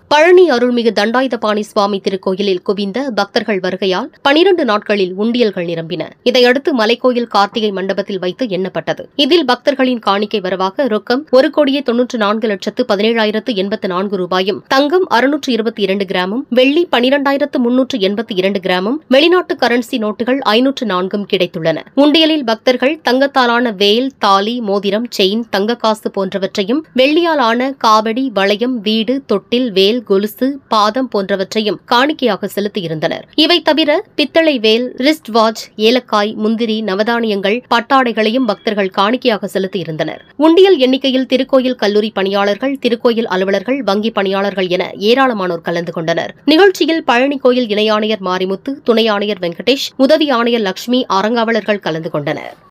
பழனி அருள்மிகு தண்டாயுதபாணி சுவாமி திருக்கோயிலில் குவிந்த பக்தர்கள் வருகையால் பனிரண்டு நாட்களில் உண்டியல்கள் நிரம்பின இதையடுத்து மலைக்கோயில் கார்த்திகை மண்டபத்தில் வைத்து எண்ணப்பட்டது இதில் பக்தர்களின் காணிக்கை வரவாக ரொக்கம் ஒரு கோடியே தொன்னூற்று நான்கு லட்சத்து பதினேழாயிரத்து எண்பத்து நான்கு ரூபாயும் தங்கம் அறுநூற்று இருபத்தி இரண்டு கிராமும் வெள்ளி பனிரெண்டாயிரத்து முன்னூற்று எண்பத்தி இரண்டு கிராமும் வெளிநாட்டு கரன்சி நோட்டுகள் ஐநூற்று நான்கும் கிடைத்துள்ளன உண்டியலில் பக்தர்கள் தங்கத்தாலான வேல் தாலி மோதிரம் செயின் தங்கக்காசு போன்றவற்றையும் வெள்ளியால் ஆன காவடி வளையம் வீடு தொட்டில் வேல் கொலுசு பாதம் போன்றவற்றையும் காணிக்கையாக செலுத்தியிருந்தனர் இவை தவிர பித்தளை வேல் ரிஸ்ட் வாட்ச் ஏலக்காய் முந்திரி நவதானியங்கள் பட்டாடைகளையும் பக்தர்கள் காணிக்கையாக செலுத்தியிருந்தனர் உண்டியல் எண்ணிக்கையில் திருக்கோயில் கல்லூரி பணியாளர்கள் திருக்கோயில் அலுவலர்கள் வங்கி பணியாளர்கள் என ஏராளமானோர் கலந்து கொண்டனர் நிகழ்ச்சியில் பழனி கோயில் இணை ஆணையர் மாரிமுத்து துணை ஆணையர் வெங்கடேஷ் உதவி ஆணையர் லட்சுமி அறங்காவலர்கள் கலந்து கொண்டனர்